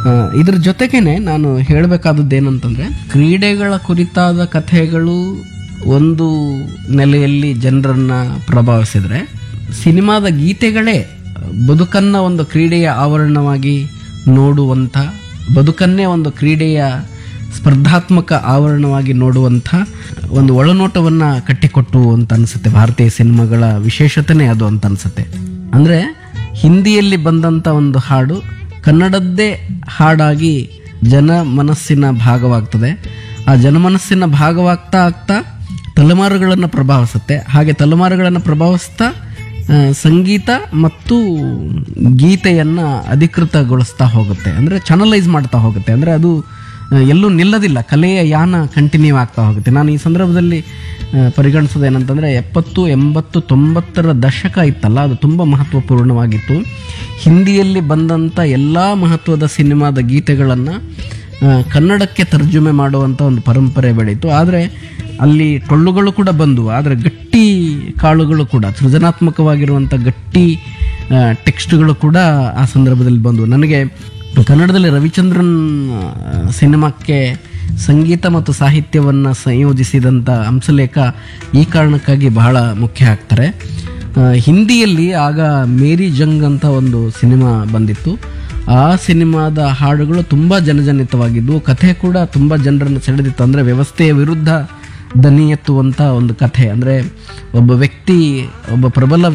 ಆ, ಇದ್ರ ಜೊತೆಗೇನೆ ನಾನು ಹೇಳಬೇಕಾದದ್ದು ಏನಂತಂದ್ರೆ ಕ್ರೀಡೆಗಳ ಕುರಿತಾದ ಕಥೆಗಳು ಒಂದು ನೆಲೆಯಲ್ಲಿ ಜನರನ್ನ ಪ್ರಭಾವಿಸಿದ್ರೆ ಸಿನಿಮಾದ ಗೀತೆಗಳೇ ಬದುಕನ್ನ ಒಂದು ಕ್ರೀಡೆಯ ಆವರಣವಾಗಿ ನೋಡುವಂಥ ಬದುಕನ್ನೇ ಒಂದು ಕ್ರೀಡೆಯ ಸ್ಪರ್ಧಾತ್ಮಕ ಆವರಣವಾಗಿ ನೋಡುವಂಥ ಒಂದು ಒಳನೋಟವನ್ನ ಕಟ್ಟಿಕೊಟ್ಟು ಅಂತ ಅನ್ಸುತ್ತೆ ಭಾರತೀಯ ಸಿನಿಮಾಗಳ ವಿಶೇಷತೆನೇ ಅದು ಅಂತ ಅನ್ಸುತ್ತೆ ಅಂದ್ರೆ ಹಿಂದಿಯಲ್ಲಿ ಬಂದಂತ ಒಂದು ಹಾಡು ಕನ್ನಡದ್ದೇ ಹಾಡಾಗಿ ಜನ ಮನಸ್ಸಿನ ಭಾಗವಾಗ್ತದೆ ಆ ಜನಮನಸ್ಸಿನ ಭಾಗವಾಗ್ತಾ ಆಗ್ತಾ ತಲೆಮಾರುಗಳನ್ನು ಪ್ರಭಾವಿಸುತ್ತೆ ಹಾಗೆ ತಲೆಮಾರುಗಳನ್ನು ಪ್ರಭಾವಿಸ್ತಾ ಆ, ಸಂಗೀತ ಮತ್ತು ಗೀತೆಯನ್ನ ಅಧಿಕೃತಗೊಳಿಸ್ತಾ ಹೋಗುತ್ತೆ ಅಂದ್ರೆ ಚಾನಲೈಸ್ ಮಾಡ್ತಾ ಹೋಗುತ್ತೆ ಅಂದ್ರೆ ಅದು ಆ, ಎಲ್ಲೂ ನಿಲ್ಲದಿಲ್ಲ ಕಲೆಯ ಯಾನ ಕಂಟಿನ್ಯೂ ಆಗ್ತಾ ಹೋಗುತ್ತೆ ನಾನು ಈ ಸಂದರ್ಭದಲ್ಲಿ ಆ, ಪರಿಗಣಿಸೋದು ಏನಂತಂದ್ರೆ ಎಪ್ಪತ್ತು ಎಂಬತ್ತು ತೊಂಬತ್ತರ ದಶಕ ಇತ್ತಲ್ಲ ಅದು ತುಂಬ ಮಹತ್ವಪೂರ್ಣವಾಗಿತ್ತು ಹಿಂದಿಯಲ್ಲಿ ಬಂದಂಥ ಎಲ್ಲ ಮಹತ್ವದ ಸಿನಿಮಾದ ಗೀತೆಗಳನ್ನು ಕನ್ನಡಕ್ಕೆ ತರ್ಜುಮೆ ಮಾಡುವಂಥ ಒಂದು ಪರಂಪರೆ ಬೆಳೀತು ಆದರೆ ಅಲ್ಲಿ ಟೊಳ್ಳುಗಳು ಕೂಡ ಬಂದವು ಆದರೆ ಗಟ್ಟಿ ಕಾಳುಗಳು ಕೂಡ ಸೃಜನಾತ್ಮಕವಾಗಿರುವಂಥ ಗಟ್ಟಿ ಆ, ಟೆಕ್ಸ್ಟ್ಗಳು ಕೂಡ ಆ ಸಂದರ್ಭದಲ್ಲಿ ಬಂದವು ನನಗೆ ಕನ್ನಡದಲ್ಲಿ ರವಿಚಂದ್ರನ್ ಆ, ಸಿನಿಮಾಕ್ಕೆ ಸಂಗೀತ ಮತ್ತು ಸಾಹಿತ್ಯವನ್ನು ಸಂಯೋಜಿಸಿದಂಥ ಹಂಸಲೇಖ ಈ ಕಾರಣಕ್ಕಾಗಿ ಬಹಳ ಮುಖ್ಯ ಆಗ್ತಾರೆ ಆ, ಹಿಂದಿಯಲ್ಲಿ ಆಗ ಮೇರಿ ಜಂಗ್ ಅಂತ ಒಂದು ಸಿನಿಮಾ ಬಂದಿತ್ತು ಆ ಸಿನಿಮಾದ ಹಾಡುಗಳು ತುಂಬ ಜನಜನಿತವಾಗಿದ್ವು ಕಥೆ ಕೂಡ ತುಂಬ ಜನರನ್ನು ಸೆಳೆದಿತ್ತು ಅಂದರೆ ವ್ಯವಸ್ಥೆಯ ವಿರುದ್ಧ ದನಿ ಎತ್ತುವಂಥ ಒಂದು ಕಥೆ ಅಂದರೆ ಒಬ್ಬ ವ್ಯಕ್ತಿ ಒಬ್ಬ ಪ್ರಬಲ